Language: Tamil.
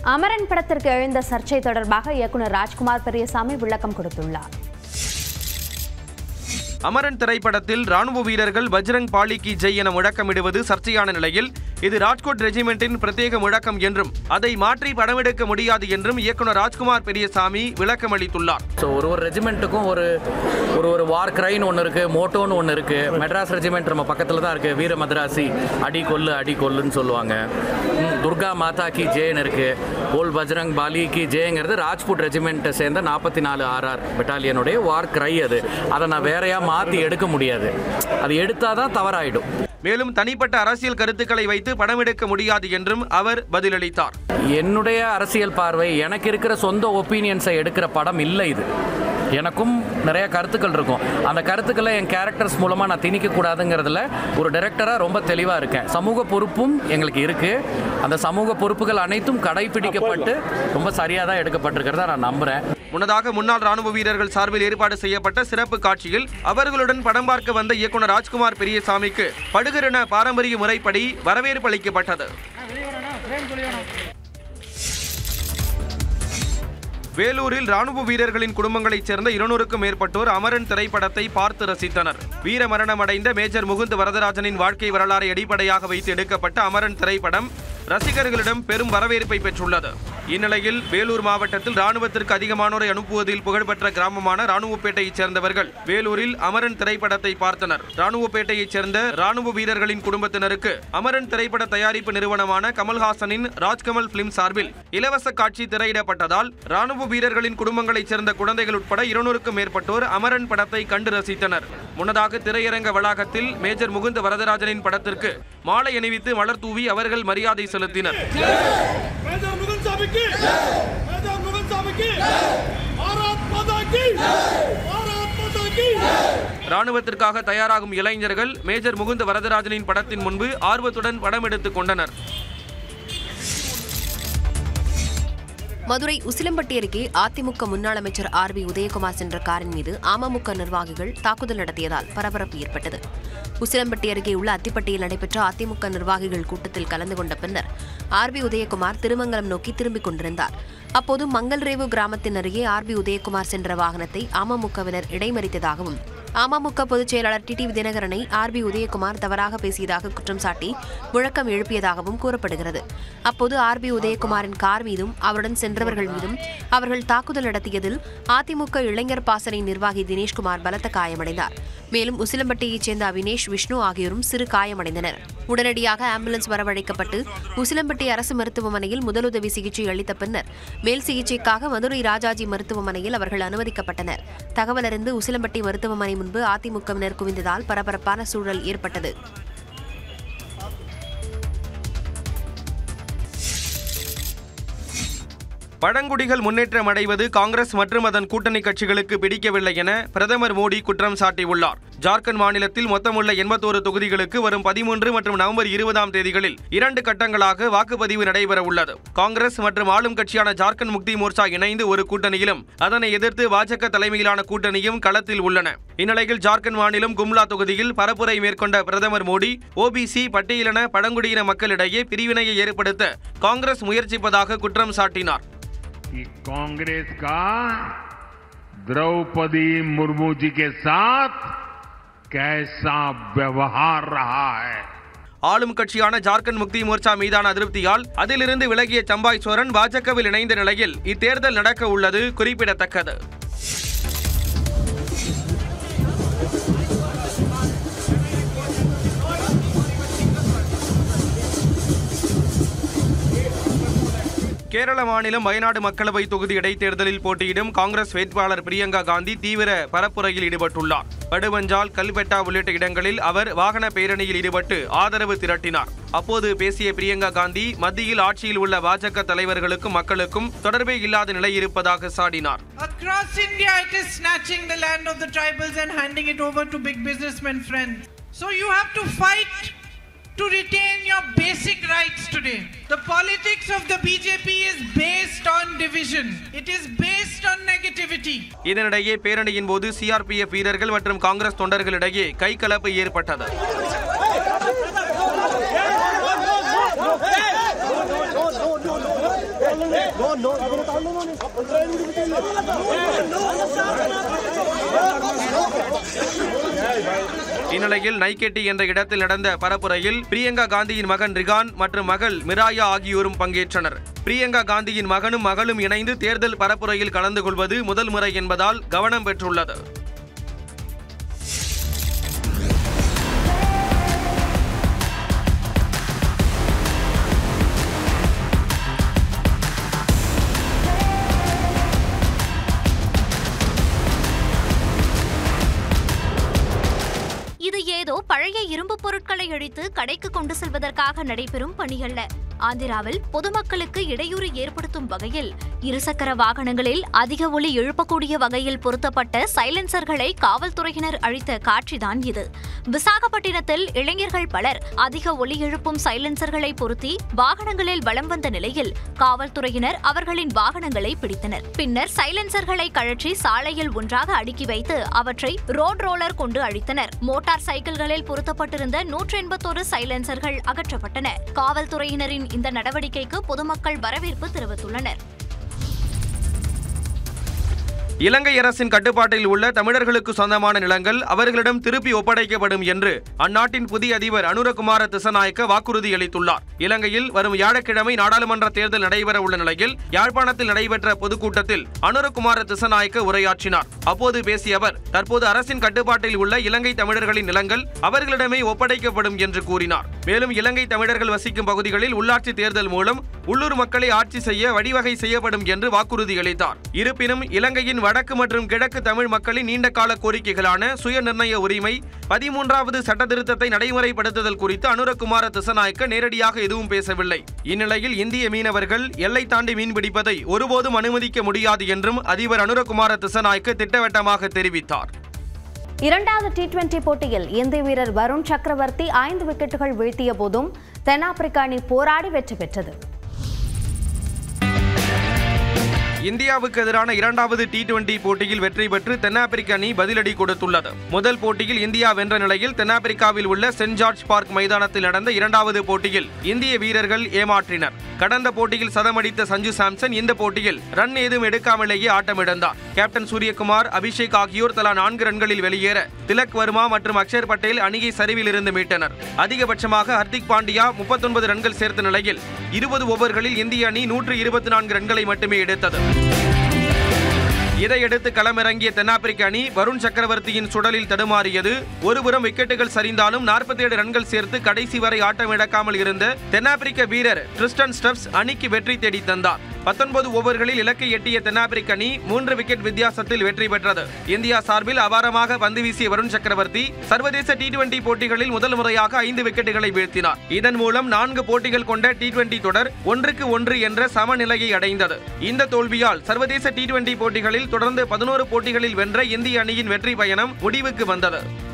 அமரன் படத்திற்கு எழுந்த சர்ச்சை தொடர்பாக இயக்குனர் ராஜ்குமார் பெரியசாமி விளக்கம் கொடுத்துள்ளார் அமரன் திரைப்படத்தில் ராணுவ வீரர்கள் பஜ்ரங் பாலிக்கு ஜெய் என முழக்கமிடுவது சர்ச்சையான நிலையில் இது ராஜ்கோட் ரெஜிமெண்டின் பிரத்யேக முழக்கம் என்றும் அதை மாற்றி படமெடுக்க முடியாது என்றும் இயக்குனர் ராஜ்குமார் பெரியசாமி விளக்கம் அளித்துள்ளார் ஸோ ஒரு ஒரு ரெஜிமெண்ட்டுக்கும் ஒரு ஒரு ஒரு வார் கிரைன்னு ஒன்று இருக்குது மோட்டோன்னு ஒன்று இருக்குது மெட்ராஸ் ரெஜிமெண்ட் நம்ம பக்கத்தில் தான் இருக்குது வீர மദ്രാசி அடி கொல்லு அடி கொல்லுன்னு சொல்லுவாங்க ம், துர்கா மாதா கி ஜேன்னு இருக்குது ஓல் பஜ்ரங் பாலி கி ஜேங்கிறது ராஜ்புட் ரெஜிமெண்ட்டை சேர்ந்த நாற்பத்தி நாலு ஆர்ஆர் பெட்டாலியனுடைய வார் கிரை அது அதை நான் வேறையாக மாற்றி எடுக்க முடியாது அது எடுத்தால் தான் தவறாயிடும் மேலும் தனிப்பட்ட அரசியல் கருத்துக்களை வைத்து படமெடுக்க முடியாது என்றும் அவர் பதிலளித்தார் என்னுடைய அரசியல் பார்வை எனக்கு இருக்கிற சொந்த ஒப்பீனியன்ஸை எடுக்கிற படம் இல்லை இது எனக்கும் நிறைய கருத்துக்கள் இருக்கும் அந்த கருத்துக்களை என் கேரக்டர்ஸ் மூலமாக நான் திணிக்க கூடாதுங்கிறதுல ஒரு டைரக்டராக ரொம்ப தெளிவாக இருக்கேன் சமூக பொறுப்பும் எங்களுக்கு இருக்குது அந்த சமூக பொறுப்புகள் அனைத்தும் கடைபிடிக்கப்பட்டு ரொம்ப சரியாக தான் எடுக்கப்பட்டிருக்கிறதா நான் நம்புகிறேன் முன்னதாக முன்னாள் ராணுவ வீரர்கள் சார்பில் ஏற்பாடு செய்யப்பட்ட சிறப்பு காட்சியில் அவர்களுடன் படம் பார்க்க வந்த இயக்குனர் ராஜ்குமார் பெரியசாமிக்கு படுகரென பாரம்பரிய முறைப்படி வரவேற்பு அளிக்கப்பட்டது வேலூரில் ராணுவ வீரர்களின் குடும்பங்களைச் சேர்ந்த இருநூறுக்கும் மேற்பட்டோர் அமரன் திரைப்படத்தை பார்த்து ரசித்தனர் வீர மரணமடைந்த மேஜர் முகுந்த் வரதராஜனின் வாழ்க்கை வரலாறை அடிப்படையாக வைத்து எடுக்கப்பட்ட அமரன் திரைப்படம் ரசிகர்களிடம் பெரும் வரவேற்பை பெற்றுள்ளது இந்நிலையில் வேலூர் மாவட்டத்தில் ராணுவத்திற்கு அதிகமானோரை அனுப்புவதில் புகழ்பெற்ற கிராமமான ராணுவப்பேட்டையைச் சேர்ந்தவர்கள் வேலூரில் அமரன் திரைப்படத்தை பார்த்தனர் ராணுவப்பேட்டையைச் சேர்ந்த ராணுவ வீரர்களின் குடும்பத்தினருக்கு அமரன் திரைப்பட தயாரிப்பு நிறுவனமான கமல்ஹாசனின் ராஜ்கமல் பிலிம் சார்பில் இலவச காட்சி திரையிடப்பட்டதால் ராணுவ வீரர்களின் குடும்பங்களைச் சேர்ந்த குழந்தைகள் உட்பட இருநூறுக்கும் மேற்பட்டோர் அமரன் படத்தை கண்டு ரசித்தனர் முன்னதாக திரையரங்க வளாகத்தில் மேஜர் முகுந்த வரதராஜனின் படத்திற்கு மாலை அணிவித்து மலர் தூவி அவர்கள் மரியாதை செலுத்தினர் மேஜர் முகன் சாமிக்கு மேஜர் முகன் சாமிக்கு பாரத் மாதா கி பாரத் மாதா கி ராணுவத்திற்காக தயாராகும் இளைஞர்கள் மேஜர் முகுந்த வரதராஜனின் படத்தின் முன்பு ஆர்வத்துடன் படம் எடுத்துக் கொண்டனர் மதுரை உசிலம்பட்டி அருகே அதிமுக முன்னாள் அமைச்சர் ஆர் பி உதயகுமார் சென்ற காரின் மீது அமமுக நிர்வாகிகள் தாக்குதல் நடத்தியதால் பரபரப்பு ஏற்பட்டது உசிலம்பட்டி அருகே உள்ள அத்திப்பட்டியில் நடைபெற்ற அதிமுக நிர்வாகிகள் கூட்டத்தில் கலந்து கொண்ட பின்னர் ஆர் பி உதயகுமார் திருமங்கலம் நோக்கி திரும்பிக் கொண்டிருந்தார் அப்போது மங்கல்ரேவு கிராமத்தின் அருகே ஆர் பி உதயகுமார் சென்ற வாகனத்தை அமமுகவினர் இடைமறித்ததாகவும் அமமுக பொதுச் செயலாளர் டிடிவி தினகரனை ஆர் பி உதயகுமார் தவறாக பேசியதாக குற்றம் சாட்டி முழக்கம் எழுப்பியதாகவும் கூறப்படுகிறது அப்போது ஆர் பி உதயகுமாரின் கார் மீதும் அவருடன் சென்றவர்கள் மீதும் அவர்கள் தாக்குதல் நடத்தியதில் அதிமுக இளைஞர் பாசறை நிர்வாகி தினேஷ்குமார் பலத்த காயமடைந்தார் மேலும் உசிலம்பட்டியைச் சேர்ந்த அவினேஷ் விஷ்ணு ஆகியோரும் சிறு காயமடைந்தனர் உடனடியாக ஆம்புலன்ஸ் வரவழைக்கப்பட்டு உசிலம்பட்டி அரசு மருத்துவமனையில் முதலுதவி சிகிச்சை அளித்த பின்னர் மேல் சிகிச்சைக்காக மதுரை ராஜாஜி மருத்துவமனையில் அவர்கள் அனுமதிக்கப்பட்டனர் தகவல் அறிந்து உசிலம்பட்டி மருத்துவமனை முன்பு அதிமுகவினர் குவிந்ததால் பரபரப்பான சூழல் ஏற்பட்டது பழங்குடிகள் முன்னேற்றம் அடைவது காங்கிரஸ் மற்றும் அதன் கூட்டணி கட்சிகளுக்கு பிடிக்கவில்லை என பிரதமர் மோடி குற்றம் சாட்டியுள்ளார் ஜார்க்கண்ட் மாநிலத்தில் மொத்தமுள்ள எண்பத்தோரு தொகுதிகளுக்கு வரும் பதிமூன்று மற்றும் நவம்பர் இருபதாம் தேதிகளில் இரண்டு கட்டங்களாக வாக்குப்பதிவு நடைபெற உள்ளது காங்கிரஸ் மற்றும் ஆளும் கட்சியான ஜார்க்கண்ட் முக்தி மோர்ச்சா இணைந்து ஒரு கூட்டணியிலும் அதனை எதிர்த்து பாஜக தலைமையிலான கூட்டணியும் களத்தில் உள்ளன இந்நிலையில் ஜார்க்கண்ட் மாநிலம் கும்லா தொகுதியில் பரப்புரை மேற்கொண்ட பிரதமர் மோடி ஓபிசி பட்டியலின பழங்குடியின மக்களிடையே பிரிவினையை ஏற்படுத்த காங்கிரஸ் முயற்சிப்பதாக குற்றம் சாட்டினார் कि कांग्रेस का द्रौपदी मुर्मू जी के साथ कैसा व्यवहार रहा है ஆளும் கட்சியான ஜார்க்கண்ட் முக்தி மோர்ச்சா மீதான அதிருப்தியால் அதிலிருந்து விலகிய சம்பாய் சோரன் பாஜகவில் இணைந்த நிலையில் இத்தேர்தல் நடக்க உள்ளது குறிப்பிடத்தக்கது கேரள மாநிலம் வயநாடு மக்களவை தொகுதி இடைத்தேர்தலில் போட்டியிடும் காங்கிரஸ் வேட்பாளர் பிரியங்கா காந்தி தீவிர பரப்புரையில் ஈடுபட்டுள்ளார் படுவஞ்சால் கல்பெட்டா உள்ளிட்ட இடங்களில் அவர் வாகன பேரணியில் ஈடுபட்டு ஆதரவு திரட்டினார் அப்போது பேசிய பிரியங்கா காந்தி மத்தியில் ஆட்சியில் உள்ள பாஜக தலைவர்களுக்கும் மக்களுக்கும் தொடர்பே இல்லாத நிலை இருப்பதாக சாடினார் Across India, it is snatching the land of the tribals and handing it over to big businessmen friends. So you have to fight to retain your basic rights today. The politics of the BJP is based on division. It is based on negativity. இதனிடையே பேரணியின் போது சிஆர்பிஎஃப் வீரர்கள் மற்றும் காங்கிரஸ் தொண்டர்களிடையே கைகலப்பு ஏற்பட்டது இந்நிலையில் நைகெட்டி என்ற இடத்தில் நடந்த பரப்புரையில் பிரியங்கா காந்தியின் மகன் ரிகான் மற்றும் மகள் மிராயா ஆகியோரும் பங்கேற்றனர் பிரியங்கா காந்தியின் மகனும் மகளும் இணைந்து தேர்தல் பரப்புரையில் கலந்து கொள்வது முதல் முறை என்பதால் கவனம் பெற்றுள்ளது இது ஏதோ பழைய இரும்பு பொருட்களை அழித்து கடைக்கு கொண்டு செல்வதற்காக நடைபெறும் பணியல்ல ஆந்திராவில் பொதுமக்களுக்கு இடையூறு ஏற்படுத்தும் வகையில் இருசக்கர வாகனங்களில் அதிக ஒலி எழுப்பக்கூடிய வகையில் பொருத்தப்பட்ட சைலன்சர்களை காவல்துறையினர் அழித்த காட்சிதான் இது விசாகப்பட்டினத்தில் இளைஞர்கள் பலர் அதிக ஒலி எழுப்பும் சைலன்சர்களை பொருத்தி வாகனங்களில் வலம் வந்த நிலையில் காவல்துறையினர் அவர்களின் வாகனங்களை பிடித்தனர் பின்னர் சைலன்சர்களை கழற்றி சாலையில் ஒன்றாக அடுக்கி வைத்து அவற்றை ரோட் ரோலர் கொண்டு அழித்தனர் மோட்டார் சைக்கிள்களில் பொருத்தப்பட்டிருந்த நூற்றி எண்பத்தோரு சைலன்சர்கள் அகற்றப்பட்டன காவல்துறையினரின் இந்த நடவடிக்கைக்கு பொதுமக்கள் வரவேற்பு தெரிவித்துள்ளனர் இலங்கை அரசின் கட்டுப்பாட்டில் உள்ள தமிழர்களுக்கு சொந்தமான நிலங்கள் அவர்களிடம் திருப்பி ஒப்படைக்கப்படும் என்று அந்நாட்டின் புதிய அதிபர் அனுரகுமார திசநாயக்க வாக்குறுதி அளித்துள்ளார் இலங்கையில் வரும் வியாழக்கிழமை நாடாளுமன்ற தேர்தல் நடைபெற உள்ள நிலையில் யாழ்ப்பாணத்தில் நடைபெற்ற பொதுக்கூட்டத்தில் அனுரகுமார திசநாயக்க உரையாற்றினார் அப்போது பேசிய அவர் தற்போது அரசின் கட்டுப்பாட்டில் உள்ள இலங்கை தமிழர்களின் நிலங்கள் அவர்களிடமே ஒப்படைக்கப்படும் என்று கூறினார் மேலும் இலங்கை தமிழர்கள் வசிக்கும் பகுதிகளில் உள்ளாட்சி தேர்தல் மூலம் உள்ளூர் மக்களை ஆட்சி செய்ய வழிவகை செய்யப்படும் என்று வாக்குறுதி அளித்தார் இருப்பினும் இலங்கையின் வடக்கு மற்றும் கிழக்கு தமிழ் மக்களின் நீண்டகால கோரிக்கைகளான சுய நிர்ணய உரிமை பதிமூன்றாவது சட்ட திருத்தத்தை நடைமுறைப்படுத்துதல் குறித்து அனுரகுமார திசநாயக்க நேரடியாக எதுவும் பேசவில்லை இந்நிலையில் இந்திய மீனவர்கள் எல்லை தாண்டி மீன்பிடிப்பதை ஒருபோதும் அனுமதிக்க முடியாது என்றும் அதிபர் அனுரகுமார திசநாயக்க திட்டவட்டமாக தெரிவித்தார் இரண்டாவது டி டுவெண்டி போட்டியில் இந்திய வீரர் வருண் சக்கரவர்த்தி ஐந்து விக்கெட்டுகள் வீழ்த்திய போதும் தென்னாப்பிரிக்க அணி போராடி வெற்றி பெற்றது இந்தியாவுக்கு எதிரான இரண்டாவது டி டுவெண்டி போட்டியில் வெற்றி பெற்று தென்னாப்பிரிக்க அணி பதிலடி கொடுத்துள்ளது முதல் போட்டியில் இந்தியா வென்ற நிலையில் தென்னாப்பிரிக்காவில் உள்ள சென்ட் ஜார்ஜ் பார்க் மைதானத்தில் நடந்த இரண்டாவது போட்டியில் இந்திய வீரர்கள் ஏமாற்றினர் கடந்த போட்டியில் சதமடித்த சஞ்சு சாம்சன் இந்த போட்டியில் ரன் ஏதும் எடுக்காமலேயே ஆட்டமிழந்தார் கேப்டன் சூரியகுமார் அபிஷேக் ஆகியோர் தலா நான்கு ரன்களில் வெளியேற திலக் வர்மா மற்றும் அக்ஷர் பட்டேல் அணியை சரிவில் இருந்து மீட்டனர் அதிகபட்சமாக ஹர்திக் பாண்டியா முப்பத்தொன்பது ரன்கள் சேர்த்த நிலையில் இருபது ஓவர்களில் இந்திய அணி நூற்று இருபத்தி நான்கு ரன்களை மட்டுமே எடுத்தது இதையடுத்து களமிறங்கிய தென்னாப்பிரிக்க அணி வருண் சக்கரவர்த்தியின் சுடலில் தடுமாறியது ஒருபுறம் விக்கெட்டுகள் சரிந்தாலும் 47 ரன்கள் சேர்த்து கடைசி வரை ஆட்டம் இழக்காமல் இருந்த தென்னாப்பிரிக்க வீரர் ட்ரிஸ்டன் ஸ்டப்ஸ் அணிக்கு வெற்றி தேடி தந்தார் பத்தொன்பது ஓவர்களில் இலக்கை எட்டிய தென்னாப்பிரிக்க அணி மூன்று விக்கெட் வித்தியாசத்தில் வெற்றி பெற்றது இந்தியா சார்பில் அபாரமாக பந்து வீசிய வருண் சக்கரவர்த்தி சர்வதேச டி டுவெண்டி போட்டிகளில் முதல் முறையாக ஐந்து விக்கெட்டுகளை வீழ்த்தினார் இதன் மூலம் நான்கு போட்டிகள் கொண்ட டி டுவெண்டி தொடர் ஒன்றுக்கு ஒன்று என்ற சமநிலையை அடைந்தது இந்த தோல்வியால் சர்வதேச டி டுவெண்டி போட்டிகளில் தொடர்ந்து பதினோரு போட்டிகளில் வென்ற இந்திய அணியின் வெற்றி பயணம் முடிவுக்கு வந்தது